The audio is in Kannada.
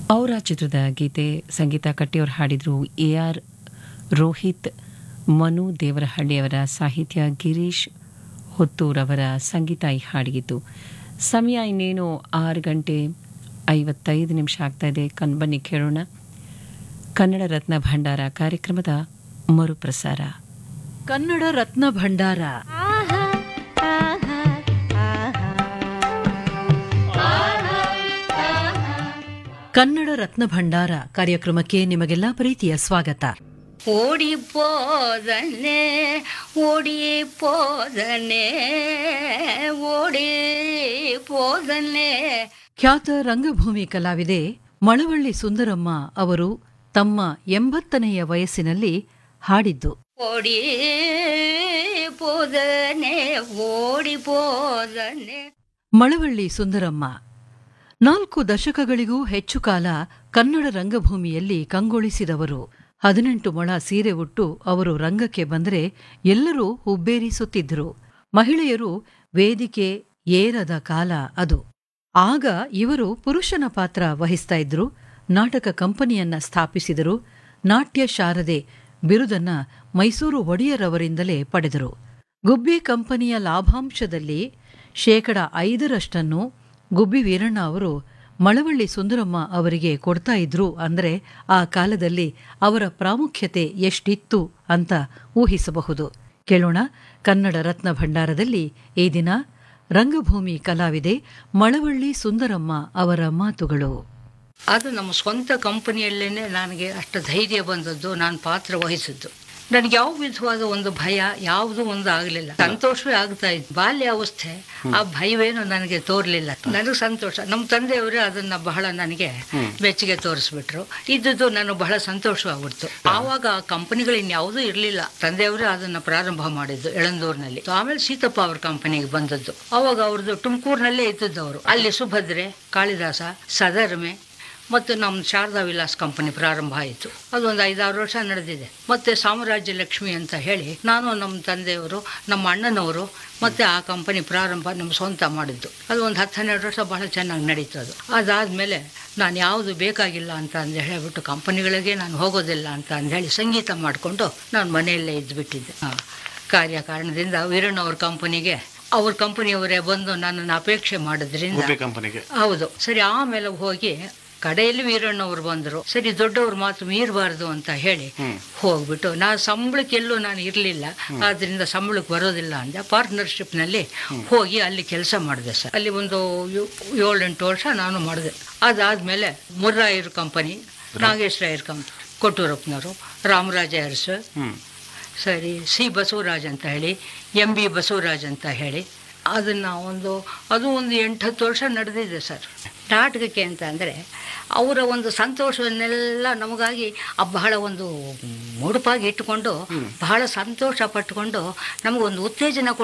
ಅವರ ಚಿತ್ರದ ಗೀತೆ ಸಂಗೀತ ಕಟ್ಟಿಯವರು ಹಾಡಿದರು ಎ ಆರ್ ರೋಹಿತ್ ಮನು ದೇವರಹಳ್ಳಿಯವರ ಸಾಹಿತ್ಯ ಗಿರೀಶ್ ಹೊತ್ತೂರವರ ಸಂಗೀತ ಈ ಹಾಡಿಗಿತ್ತು ಸಮಯ ಇನ್ನೇನು ಆರು ಗಂಟೆ ಐವತ್ತೈದು ನಿಮಿಷ ಆಗ್ತಾ ಇದೆ ಕಣ್ಬನ್ನಿ ಕೇಳೋಣ ಕನ್ನಡ ರತ್ನ ಭಂಡಾರ ಕಾರ್ಯಕ್ರಮದ ಮರುಪ್ರಸಾರ ಕನ್ನಡ ರತ್ನ ಭಂಡಾರ ಕನ್ನಡ ರತ್ನ ಭಂಡಾರ ಕಾರ್ಯಕ್ರಮಕ್ಕೆ ನಿಮಗೆಲ್ಲ ಪ್ರೀತಿಯ ಸ್ವಾಗತ ஓடி போதனே ஓடி போதனே ಓಡಿ போதனே ಖ್ಯಾತ ರಂಗಭೂಮಿ ಕಲಾವಿದೆ ಮಳವಳ್ಳಿ ಸುಂದರಮ್ಮ ಅವರು ತಮ್ಮ ಎಂಬತ್ತನೆಯ ವಯಸ್ಸಿನಲ್ಲಿ ಹಾಡಿದ್ದು ಓಡಿ போதனே ಓಡಿ போதனே ಮಳವಳ್ಳಿ ಸುಂದರಮ್ಮ ನಾಲ್ಕು ದಶಕಗಳಿಗೂ ಹೆಚ್ಚು ಕಾಲ ಕನ್ನಡ ರಂಗಭೂಮಿಯಲ್ಲಿ ಕಂಗೊಳಿಸಿದವರು ಹದಿನೆಂಟು ಮೊಳ ಸೀರೆ ಉಟ್ಟು ಅವರು ರಂಗಕ್ಕೆ ಬಂದರೆ ಎಲ್ಲರೂ ಹುಬ್ಬೇರಿಸುತ್ತಿದ್ದರು ಮಹಿಳೆಯರು ವೇದಿಕೆ ಏರದ ಕಾಲ ಅದು ಆಗ ಇವರು ಪುರುಷನ ಪಾತ್ರ ವಹಿಸ್ತಾ ಇದ್ರು ನಾಟಕ ಕಂಪನಿಯನ್ನ ಸ್ಥಾಪಿಸಿದರು ನಾಟ್ಯ ಶಾರದೆ ಬಿರುದನ್ನ ಮೈಸೂರು ಒಡೆಯರವರಿಂದಲೇ ಪಡೆದರು ಗುಬ್ಬಿ ಕಂಪನಿಯ ಲಾಭಾಂಶದಲ್ಲಿ ಶೇಕಡ ಐದರಷ್ಟನ್ನು ಗುಬ್ಬಿ ವೀರಣ್ಣ ಅವರು ಮಳವಳ್ಳಿ ಸುಂದರಮ್ಮ ಅವರಿಗೆ ಕೊಡ್ತಾ ಇದ್ರು ಅಂದ್ರೆ ಆ ಕಾಲದಲ್ಲಿ ಅವರ ಪ್ರಾಮುಖ್ಯತೆ ಎಷ್ಟಿತ್ತು ಅಂತ ಊಹಿಸಬಹುದು ಕೇಳೋಣ ಕನ್ನಡ ರತ್ನ ಭಂಡಾರದಲ್ಲಿ ಈ ದಿನ ರಂಗಭೂಮಿ ಕಲಾವಿದೆ ಮಳವಳ್ಳಿ ಸುಂದರಮ್ಮ ಅವರ ಮಾತುಗಳು ಅದು ನಮ್ಮ ಸ್ವಂತ ಕಂಪನಿಯಲ್ಲೇನೆ ನನಗೆ ಅಷ್ಟು ಧೈರ್ಯ ಬಂದದ್ದು ನಾನು ಪಾತ್ರ ವಹಿಸಿದ್ದು ನನಗೆ ಯಾವ ವಿಧವಾದ ಒಂದು ಭಯ ಯಾವುದೂ ಒಂದು ಆಗಲಿಲ್ಲ ಸಂತೋಷವೇ ಆಗ್ತಾ ಇತ್ತು ಬಾಲ್ಯಾವಸ್ಥೆ ಆ ಭಯವೇನು ನನಗೆ ತೋರ್ಲಿಲ್ಲ ನನಗೆ ಸಂತೋಷ ನಮ್ಮ ತಂದೆಯವರೇ ಅದನ್ನ ಬಹಳ ನನಗೆ ಮೆಚ್ಚುಗೆ ತೋರಿಸ್ಬಿಟ್ರು ಇದ್ದದ್ದು ನಾನು ಬಹಳ ಸಂತೋಷವಾಗ್ಬಿಡ್ತು ಆವಾಗ ಆ ಕಂಪನಿಗಳು ಇನ್ಯಾವುದೂ ಇರಲಿಲ್ಲ ತಂದೆಯವರೇ ಅದನ್ನ ಪ್ರಾರಂಭ ಮಾಡಿದ್ದು ಎಳಂದೂರಿನಲ್ಲಿ ಆಮೇಲೆ ಸೀತಪ್ಪ ಅವ್ರ ಕಂಪನಿಗೆ ಬಂದದ್ದು ಅವಾಗ ಅವ್ರದ್ದು ತುಮಕೂರಿನಲ್ಲೇ ಇದ್ದದ್ದು ಅವರು ಅಲ್ಲಿ ಸುಭದ್ರೆ ಕಾಳಿದಾಸ ಸದರ್ಮೆ ಮತ್ತು ನಮ್ಮ ಶಾರದಾ ವಿಲಾಸ್ ಕಂಪನಿ ಪ್ರಾರಂಭ ಆಯಿತು ಅದೊಂದು ಐದಾರು ವರ್ಷ ನಡೆದಿದೆ ಮತ್ತು ಸಾಮ್ರಾಜ್ಯ ಲಕ್ಷ್ಮಿ ಅಂತ ಹೇಳಿ ನಾನು ನಮ್ಮ ತಂದೆಯವರು ನಮ್ಮ ಅಣ್ಣನವರು ಮತ್ತು ಆ ಕಂಪನಿ ಪ್ರಾರಂಭ ನಮ್ಮ ಸ್ವಂತ ಮಾಡಿದ್ದು ಅದು ಒಂದು ಹತ್ತು ಹನ್ನೆರಡು ವರ್ಷ ಬಹಳ ಚೆನ್ನಾಗಿ ನಡೀತು ಅದು ಅದಾದಮೇಲೆ ನಾನು ಯಾವುದು ಬೇಕಾಗಿಲ್ಲ ಅಂತ ಅಂದು ಹೇಳಿಬಿಟ್ಟು ಕಂಪನಿಗಳಿಗೆ ನಾನು ಹೋಗೋದಿಲ್ಲ ಅಂತ ಅಂದು ಹೇಳಿ ಸಂಗೀತ ಮಾಡಿಕೊಂಡು ನಾನು ಮನೆಯಲ್ಲೇ ಇದ್ದುಬಿಟ್ಟಿದ್ದೆ ಹಾಂ ಕಾರ್ಯಕಾರಣದಿಂದ ವೀರಣ್ಣವ್ರ ಕಂಪನಿಗೆ ಅವ್ರ ಕಂಪನಿಯವರೇ ಬಂದು ನನ್ನನ್ನು ಅಪೇಕ್ಷೆ ಮಾಡೋದ್ರಿಂದ ಗುಬ್ಬಿ ಕಂಪನಿಗೆ ಹೌದು ಸರಿ ಆಮೇಲೆ ಹೋಗಿ ಕಡೆಯಲ್ಲಿ ವೀರಣ್ಣವ್ರು ಬಂದರು ಸರಿ ದೊಡ್ಡವ್ರ ಮಾತು ಮೀರಬಾರ್ದು ಅಂತ ಹೇಳಿ ಹೋಗ್ಬಿಟ್ಟು ನಾ ಸಂಬಳಕ್ಕೆ ಎಲ್ಲೂ ನಾನು ಇರಲಿಲ್ಲ ಆದ್ರಿಂದ ಸಂಬಳಕ್ಕೆ ಬರೋದಿಲ್ಲ ಅಂದೆ ಪಾರ್ಟ್ನರ್ಶಿಪ್ನಲ್ಲಿ ಹೋಗಿ ಅಲ್ಲಿ ಕೆಲಸ ಮಾಡಿದೆ ಸರ್ ಅಲ್ಲಿ ಒಂದು ಯೋ- ಏಳೆಂಟು ವರ್ಷ ನಾನು ಮಾಡಿದೆ ಅದಾದಮೇಲೆ ಮುರ್ರಾಯರ್ ಕಂಪನಿ ನಾಗೇಶ್ ರಾಯರ್ ಕಂಪನಿ ಕೊಟ್ಟೂರಪ್ಪನವರು ರಾಮರಾಜ ಅರಸು ಹ್ಮ್ ಸರಿ ಸಿ ಬಸವರಾಜ್ ಅಂತ ಹೇಳಿ ಎಂ ಬಿ ಬಸವರಾಜ್ ಅಂತ ಹೇಳಿ ಅದನ್ನು ಒಂದು ಅದು ಒಂದು ಎಂಟು ಹತ್ತು ವರ್ಷ ನಡೆದಿದೆ ಸರ್ ನಾಟಕಕ್ಕೆ ಅಂತ ಅಂದರೆ ಅವರ ಒಂದು ಸಂತೋಷವನ್ನೆಲ್ಲ ನಮಗಾಗಿ ಆ ಬಹಳ ಒಂದು ಮುಡುಪಾಗಿ ಇಟ್ಟುಕೊಂಡು ಬಹಳ ಸಂತೋಷ ಪಟ್ಟುಕೊಂಡು ನಮಗೊಂದು ಉತ್ತೇಜನ